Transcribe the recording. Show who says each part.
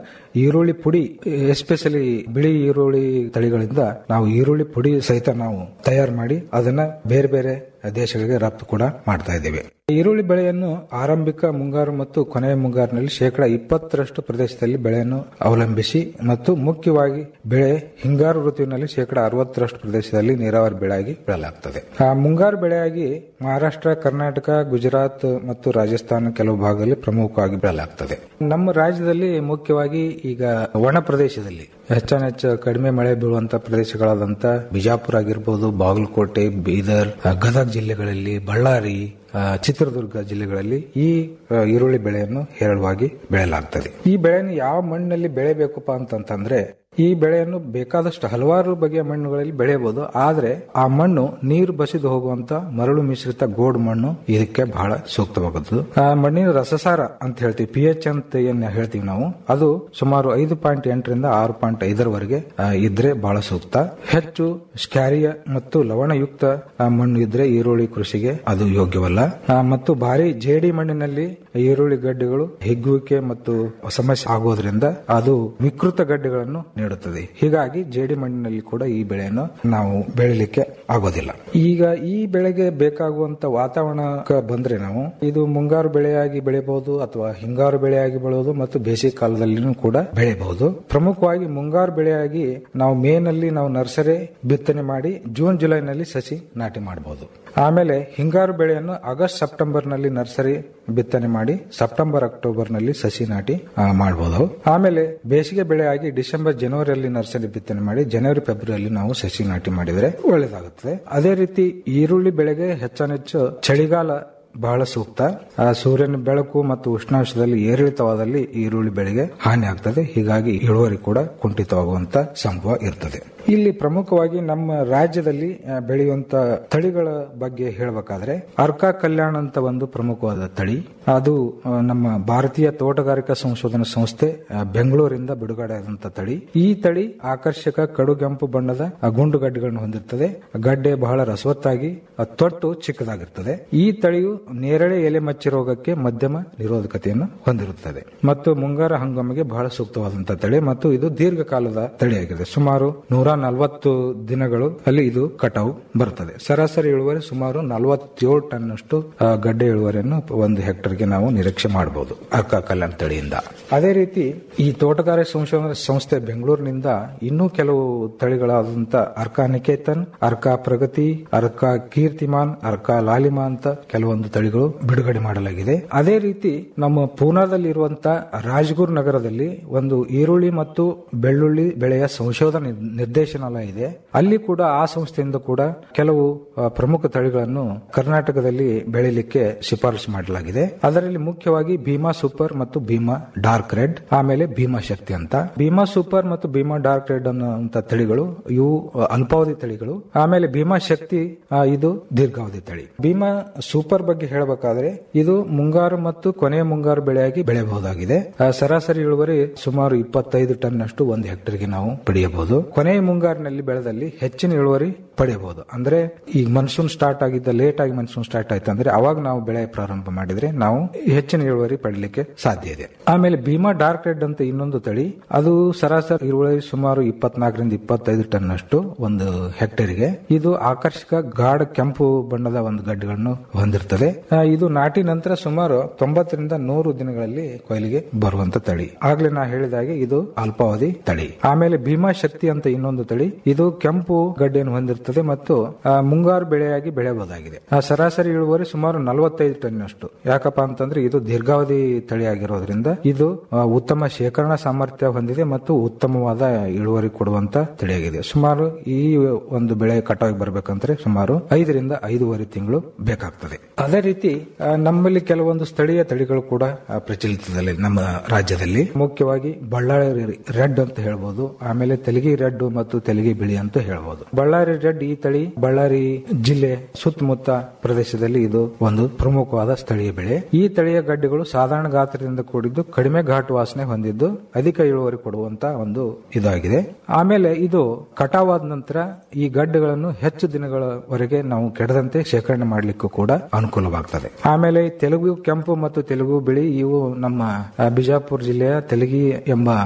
Speaker 1: ಈರುಳ್ಳಿ ಪುಡಿ ಎಸ್ಪೆಷಲಿ ಬಿಳಿ ಈರುಳ್ಳಿ ತಳಿಗಳಿಂದ ನಾವು ಈರುಳ್ಳಿ ಪುಡಿ ಸಹಿತ ನಾವು ತಯಾರು ಮಾಡಿ ಅದನ್ನ ಬೇರೆ ಬೇರೆ ದೇಶಗಳಿಗೆ ರಫ್ತು ಕೂಡ ಮಾಡ್ತಾ ಇದ್ದೇವೆ ಈರುಳ್ಳಿ ಬೆಳೆಯನ್ನು ಆರಂಭಿಕ ಮುಂಗಾರು ಮತ್ತು ಕೊನೆಯ ಮುಂಗಾರಿನಲ್ಲಿ ಶೇಕಡ ಇಪ್ಪತ್ತರಷ್ಟು ಪ್ರದೇಶದಲ್ಲಿ ಬೆಳೆಯನ್ನು ಅವಲಂಬಿಸಿ ಮತ್ತು ಮುಖ್ಯವಾಗಿ ಬೆಳೆ ಹಿಂಗಾರು ಋತುವಿನಲ್ಲಿ ಶೇಕಡ ಅರವತ್ತರಷ್ಟು ಪ್ರದೇಶದಲ್ಲಿ ನೀರಾವರಿ ಬೆಳೆಯಾಗಿ ಬೆಳೆಯಲಾಗುತ್ತದೆ ಆ ಮುಂಗಾರು ಬೆಳೆಯಾಗಿ ಮಹಾರಾಷ್ಟ್ರ ಕರ್ನಾಟಕ ಗುಜರಾತ್ ಮತ್ತು ರಾಜಸ್ಥಾನ ಕೆಲವು ಭಾಗದಲ್ಲಿ ಪ್ರಮುಖವಾಗಿ ಬೆಳೆಯಲಾಗುತ್ತದೆ ನಮ್ಮ ರಾಜ್ಯದಲ್ಲಿ ಮುಖ್ಯವಾಗಿ ಈಗ ಒಣ ಪ್ರದೇಶದಲ್ಲಿ ಹೆಚ್ಚಾನೆಚ್ಚು ಕಡಿಮೆ ಮಳೆ ಬೀಳುವಂತ ಪ್ರದೇಶಗಳಾದಂತ ಬಿಜಾಪುರ ಆಗಿರ್ಬೋದು ಬಾಗಲಕೋಟೆ ಬೀದರ್ ಗದಗ ಜಿಲ್ಲೆಗಳಲ್ಲಿ ಬಳ್ಳಾರಿ ಆ, ಚಿತ್ರದುರ್ಗ ಜಿಲ್ಲೆಗಳಲ್ಲಿ ಈ ಆ, ಈರುಳ್ಳಿ ಬೆಳೆಯನ್ನು ಹೇರಳವಾಗಿ ಬೆಳೆಯಲಾಗ್ತದೆ ಈ ಬೆಳೆಯನ್ನು ಯಾವ ಮಣ್ಣಿನಲ್ಲಿ ಬೆಳೆಬೇಕಪ್ಪ ಅಂತಂತಂದ್ರೆ ಈ ಬೆಳೆಯನ್ನು ಬೇಕಾದಷ್ಟು ಹಲವಾರು ಬಗೆಯ ಮಣ್ಣುಗಳಲ್ಲಿ ಬೆಳೆಯಬಹುದು ಆದ್ರೆ ಆ ಮಣ್ಣು ನೀರು ಬಸಿದು ಹೋಗುವಂತ ಮರಳು ಮಿಶ್ರಿತ ಗೋಡ್ ಮಣ್ಣು ಇದಕ್ಕೆ ಬಹಳ ಸೂಕ್ತವಾಗುತ್ತದೆ ಆ ಮಣ್ಣಿನ ರಸಸಾರ ಅಂತ ಹೇಳ್ತೀವಿ ಪಿ ಎಚ್ ಅಂತ ಏನ್ ಹೇಳ್ತೀವಿ ನಾವು ಅದು ಸುಮಾರು ಐದು ಪಾಯಿಂಟ್ ಎಂಟರಿಂದ ಆರು ಪಾಯಿಂಟ್ ಐದರವರೆಗೆ ಆ, ಇದ್ರೆ ಬಹಳ ಸೂಕ್ತ ಹೆಚ್ಚು ಸ್ಕ್ಯಾರಿಯ ಮತ್ತು ಲವಣಯುಕ್ತ ಆ, ಮಣ್ಣು ಇದ್ರೆ ಈರುಳ್ಳಿ ಕೃಷಿಗೆ ಅದು ಯೋಗ್ಯವಲ್ಲ ಆ, ಮತ್ತು ಭಾರಿ ಜೇಡಿ ಮಣ್ಣಿನಲ್ಲಿ ಈರುಳ್ಳಿ ಗಡ್ಡೆಗಳು ಹಿಗ್ಗುವಿಕೆ ಮತ್ತು ಸಮಸ್ಯೆ ಆಗೋದ್ರಿಂದ ಅದು ವಿಕೃತ ಗಡ್ಡೆಗಳನ್ನು ನೀಡುತ್ತದೆ ಹೀಗಾಗಿ ಜೇಡಿ ಮಣ್ಣಿನಲ್ಲಿ ಕೂಡ ಈ ಬೆಳೆಯನ್ನು ನಾವು ಬೆಳಿಲಿಕ್ಕೆ ಆಗೋದಿಲ್ಲ ಈಗ ಈ ಬೆಳೆಗೆ ಬೇಕಾಗುವಂತ ವಾತಾವರಣಕ್ಕೆ ಬಂದ್ರೆ ನಾವು ಇದು ಮುಂಗಾರು ಬೆಳೆಯಾಗಿ ಬೆಳೆಯಬಹುದು ಅಥವಾ ಹಿಂಗಾರು ಬೆಳೆಯಾಗಿ ಬೆಳೆಯಬಹುದು ಮತ್ತು ಬೇಸಿಗೆ ಕಾಲದಲ್ಲಿನೂ ಕೂಡ ಬೆಳೆಯಬಹುದು ಪ್ರಮುಖವಾಗಿ ಮುಂಗಾರು ಬೆಳೆಯಾಗಿ ನಾವು ಮೇ ನಲ್ಲಿ ನಾವು ನರ್ಸರಿ ಬಿತ್ತನೆ ಮಾಡಿ ಜೂನ್ ಜುಲೈನಲ್ಲಿ ಸಸಿ ನಾಟಿ ಮಾಡಬಹುದು ಆಮೇಲೆ ಹಿಂಗಾರು ಬೆಳೆಯನ್ನು ಆಗಸ್ಟ್ ಸೆಪ್ಟೆಂಬರ್ ನಲ್ಲಿ ನರ್ಸರಿ ಬಿತ್ತನೆ ಮಾಡಿ ಸೆಪ್ಟೆಂಬರ್ ಅಕ್ಟೋಬರ್ ನಲ್ಲಿ ಸಸಿ ನಾಟಿ ಮಾಡಬಹುದು ಆಮೇಲೆ ಬೇಸಿಗೆ ಬೆಳೆಯಾಗಿ ಡಿಸೆಂಬರ್ ಜನವರಿಯಲ್ಲಿ ನರ್ಸರಿ ಬಿತ್ತನೆ ಮಾಡಿ ಜನವರಿ ಫೆಬ್ರವರಿಯಲ್ಲಿ ನಾವು ಸಸಿ ನಾಟಿ ಮಾಡಿದರೆ ಒಳ್ಳೆಯದಾಗುತ್ತದೆ ಅದೇ ರೀತಿ ಈರುಳ್ಳಿ ಬೆಳೆಗೆ ಹೆಚ್ಚಾನೆಚ್ಚು ಚಳಿಗಾಲ ಬಹಳ ಸೂಕ್ತ ಆ ಸೂರ್ಯನ ಬೆಳಕು ಮತ್ತು ಉಷ್ಣಾಂಶದಲ್ಲಿ ಏರಿಳಿತವಾದಲ್ಲಿ ಈರುಳ್ಳಿ ಬೆಳೆಗೆ ಹಾನಿ ಆಗ್ತದೆ ಹೀಗಾಗಿ ಇಳುವರಿ ಕೂಡ ಕುಂಠಿತವಾಗುವಂತ ಸಂಭವ ಇರ್ತದೆ ಇಲ್ಲಿ ಪ್ರಮುಖವಾಗಿ ನಮ್ಮ ರಾಜ್ಯದಲ್ಲಿ ಆ, ಬೆಳೆಯುವಂತ ತಳಿಗಳ ಬಗ್ಗೆ ಹೇಳಬೇಕಾದ್ರೆ ಅರ್ಕಾ ಕಲ್ಯಾಣ ಅಂತ ಒಂದು ಪ್ರಮುಖವಾದ ತಳಿ ಅದು ಆ, ನಮ್ಮ ಭಾರತೀಯ ತೋಟಗಾರಿಕಾ ಸಂಶೋಧನಾ ಸಂಸ್ಥೆ ಆ, ಬೆಂಗಳೂರಿಂದ ಬಿಡುಗಡೆ ಆದಂತ ತಳಿ ಈ ತಳಿ ಆಕರ್ಷಕ ಕಡುಗೆಂಪು ಬಣ್ಣದ ಆ, ಗುಂಡು ಗಡ್ಡೆಗಳನ್ನು ಹೊಂದಿರುತ್ತದೆ ಗಡ್ಡೆ ಬಹಳ ರಸವತ್ತಾಗಿ ಆ, ತೊಟ್ಟು ಚಿಕ್ಕದಾಗಿರ್ತದೆ ಈ ತಳಿಯು ನೇರಳೆ ಎಲೆ ಮಚ್ಚಿ ರೋಗಕ್ಕೆ ಮಧ್ಯಮ ನಿರೋಧಕತೆಯನ್ನು ಹೊಂದಿರುತ್ತದೆ ಮತ್ತು ಮುಂಗಾರ ಹಂಗಾಮಿಗೆ ಬಹಳ ಸೂಕ್ತವಾದಂತಹ ತಳಿ ಮತ್ತು ಇದು ದೀರ್ಘಕಾಲದ ತಳಿಯಾಗಿದೆ ಸುಮಾರು ನೂರ ನಲವತ್ತು ದಿನಗಳು ಅಲ್ಲಿ ಇದು ಕಟಾವು ಬರುತ್ತದೆ ಸರಾಸರಿ ಇಳುವರಿ ಸುಮಾರು ನಲವತ್ತೇಳು ಟನ್ ಅಷ್ಟು ಆ, ಗಡ್ಡೆ ಇಳುವರಿಯನ್ನು ಒಂದು ಹೆಕ್ಟರ್ಗೆ ನಾವು ನಿರೀಕ್ಷೆ ಮಾಡಬಹುದು ಅರ್ಕಾ ಕಲ್ಯಾಣ ತಳಿಯಿಂದ ಅದೇ ರೀತಿ ಈ ತೋಟಗಾರಿಕೆ ಸಂಶೋಧನಾ ಸಂಸ್ಥೆ ಬೆಂಗಳೂರಿನಿಂದ ಇನ್ನೂ ಕೆಲವು ತಳಿಗಳಾದಂತ ಅರ್ಕಾ ನಿಕೇತನ್ ಅರ್ಕಾ ಪ್ರಗತಿ ಅರ್ಕಾ ಕೀರ್ತಿಮಾನ್ ಅರ್ಕಾ ಲಾಲಿಮಾ ಅಂತ ಕೆಲವೊಂದು ತಳಿಗಳು ಬಿಡುಗಡೆ ಮಾಡಲಾಗಿದೆ ಅದೇ ರೀತಿ ನಮ್ಮ ಪೂನಾದಲ್ಲಿ ಇರುವಂತ ರಾಜ್ಗುರ್ ನಗರದಲ್ಲಿ ಒಂದು ಈರುಳ್ಳಿ ಮತ್ತು ಬೆಳ್ಳುಳ್ಳಿ ಬೆಳೆಯ ಸಂಶೋಧನಾ ನಿರ್ದೇಶನಾಲಯ ಇದೆ ಅಲ್ಲಿ ಕೂಡ ಆ ಸಂಸ್ಥೆಯಿಂದ ಕೂಡ ಕೆಲವು ಆ, ಪ್ರಮುಖ ತಳಿಗಳನ್ನು ಕರ್ನಾಟಕದಲ್ಲಿ ಬೆಳಿಲಿಕ್ಕೆ ಶಿಫಾರಸು ಮಾಡಲಾಗಿದೆ ಅದರಲ್ಲಿ ಮುಖ್ಯವಾಗಿ ಭೀಮಾ ಸೂಪರ್ ಮತ್ತು ಭೀಮಾ ಡಾರ್ಕ್ ರೆಡ್ ಆಮೇಲೆ ಭೀಮಾ ಶಕ್ತಿ ಅಂತ ಭೀಮಾ ಸೂಪರ್ ಮತ್ತು ಭೀಮಾ ಡಾರ್ಕ್ ರೆಡ್ ಅನ್ನುವಂತ ತಳಿಗಳು ಇವು ಆ, ಅಲ್ಪಾವಧಿ ತಳಿಗಳು ಆಮೇಲೆ ಭೀಮಾ ಶಕ್ತಿ ಆ, ಇದು ದೀರ್ಘಾವಧಿ ತಳಿ ಭೀಮಾ ಸೂಪರ್ ಬಗ್ಗೆ ಹೇಳಬೇಕಾದ್ರೆ ಇದು ಮುಂಗಾರು ಮತ್ತು ಕೊನೆಯ ಮುಂಗಾರು ಬೆಳೆಯಾಗಿ ಬೆಳೆಯಬಹುದಾಗಿದೆ ಆ, ಸರಾಸರಿ ಇಳುವರಿ ಸುಮಾರು ಇಪ್ಪತ್ತೈದು ಟನ್ ಅಷ್ಟು ಒಂದು ಹೆಕ್ಟರ್ಗೆ ನಾವು ಪಡೆಯಬಹುದು ಕೊನೆಯ ಮುಂಗಾರಿನಲ್ಲಿ ಬೆಳೆದಲ್ಲಿ ಹೆಚ್ಚಿನ ಇಳುವರಿ ಪಡೆಯಬಹುದು ಅಂದ್ರೆ ಈಗ ಮನ್ಸೂನ್ ಸ್ಟಾರ್ಟ್ ಆಗಿದ್ದ ಲೇಟ್ ಆಗಿ ಮನ್ಸೂನ್ ಸ್ಟಾರ್ಟ್ ಆಯ್ತು ಅಂದ್ರೆ ಅವಾಗ ನಾವು ಬೆಳೆ ಪ್ರಾರಂಭ ಮಾಡಿದ್ರೆ ನಾವು ಹೆಚ್ಚಿನ ಇಳುವರಿ ಪಡಲಿಕ್ಕೆ ಸಾಧ್ಯ ಇದೆ ಆಮೇಲೆ ಭೀಮಾ ಡಾರ್ಕ್ ರೆಡ್ ಅಂತ ಇನ್ನೊಂದು ತಳಿ ಅದು ಸರಾಸರಿ ಇಳುವರಿ ಸುಮಾರು ಇಪ್ಪತ್ನಾಲ್ಕರಿಂದ ಇಪ್ಪತ್ತೈದು ಟನ್ ಅಷ್ಟು ಒಂದು ಹೆಕ್ಟೇರ್ಗೆ ಇದು ಆಕರ್ಷಕ ಗಾಢ ಕೆಂಪು ಬಣ್ಣದ ಒಂದು ಗಡ್ಡೆಗಳನ್ನು ಹೊಂದಿರ್ತದೆ ಆ, ಇದು ನಾಟಿ ನಂತರ ಸುಮಾರು ತೊಂಬತ್ತರಿಂದ ನೂರು ದಿನಗಳಲ್ಲಿ ಕೊಯ್ಲಿಗೆ ಬರುವಂತ ತಳಿ ಆಗ್ಲೇ ನಾ ಹೇಳಿದ ಹಾಗೆ ಇದು ಅಲ್ಪಾವಧಿ ತಳಿ ಆಮೇಲೆ ಭೀಮಾ ಶಕ್ತಿ ಅಂತ ಇನ್ನೊಂದು ತಳಿ ಇದು ಕೆಂಪು ಗಡ್ಡೆಯನ್ನು ಹೊಂದಿರುತ್ತದೆ ಮತ್ತು ಆ, ಮುಂಗಾರು ಬೆಳೆಯಾಗಿ ಬೆಳೆಯಬಹುದಾಗಿದೆ ಆ, ಸರಾಸರಿ ಇಳುವರಿ ಸುಮಾರು ನಲವತ್ತೈದು ಟನ್ ಅಷ್ಟು ಯಾಕಪ್ಪ ಅಂತಂದ್ರೆ ಇದು ದೀರ್ಘಾವಧಿ ತಳಿ ಆಗಿರೋದ್ರಿಂದ ಇದು ಆ, ಉತ್ತಮ ಶೇಖರಣಾ ಸಾಮರ್ಥ್ಯ ಹೊಂದಿದೆ ಮತ್ತು ಉತ್ತಮವಾದ ಇಳುವರಿ ಕೊಡುವಂತ ತಳಿಯಾಗಿದೆ ಸುಮಾರು ಈ ಒಂದು ಬೆಳೆ ಕಟಾವಿಗೆ ಬರಬೇಕಂದ್ರೆ ಸುಮಾರು ಐದರಿಂದ ಐದೂವರೆ ತಿಂಗಳು ಬೇಕಾಗ್ತದೆ ಅದೇ ರೀತಿ ಆ, ನಮ್ಮಲ್ಲಿ ಕೆಲವೊಂದು ಸ್ಥಳೀಯ ತಳಿಗಳು ಕೂಡ ಆ, ಪ್ರಚಲಿತದಲ್ಲಿ ನಮ್ಮ ರಾಜ್ಯದಲ್ಲಿ ಮುಖ್ಯವಾಗಿ ಬಳ್ಳಾರಿ ರೆಡ್ ಅಂತ ಹೇಳ್ಬೋದು ಆಮೇಲೆ ತೆಲಗಿ ರೆಡ್ ಮತ್ತು ತೆಲಗಿ ಬಿಳಿ ಅಂತ ಹೇಳ್ಬೋದು ಬಳ್ಳಾರಿ ರೆಡ್ ಈ ತಳಿ ಬಳ್ಳಾರಿ ಜಿಲ್ಲೆ ಸುತ್ತಮುತ್ತ ಪ್ರದೇಶದಲ್ಲಿ ಇದು ಒಂದು ಪ್ರಮುಖವಾದ ಸ್ಥಳೀಯ ಬೆಳೆ ಈ ತಳಿಯ ಗಡ್ಡೆಗಳು ಸಾಧಾರಣ ಗಾತ್ರದಿಂದ ಕೂಡಿದ್ದು ಕಡಿಮೆ ಘಾಟು ವಾಸನೆ ಹೊಂದಿದ್ದು ಅಧಿಕ ಇಳುವರಿ ಕೊಡುವಂತ ಒಂದು ಇದಾಗಿದೆ ಆಮೇಲೆ ಇದು ಕಟಾವಾದ ನಂತರ ಈ ಗಡ್ಡೆಗಳನ್ನು ಹೆಚ್ಚು ದಿನಗಳವರೆಗೆ ನಾವು ಕೆಡದಂತೆ ಶೇಖರಣೆ ಮಾಡಲಿಕ್ಕೂ ಕೂಡ ಅನುಕೂಲವಾಗ್ತದೆ ಆಮೇಲೆ ತೆಲುಗು ಕೆಂಪು ಮತ್ತು ತೆಲುಗು ಬಿಳಿ ಇವು ನಮ್ಮ ಆ, ಬಿಜಾಪುರ ಜಿಲ್ಲೆಯ ತೆಲಗಿ ಎಂಬ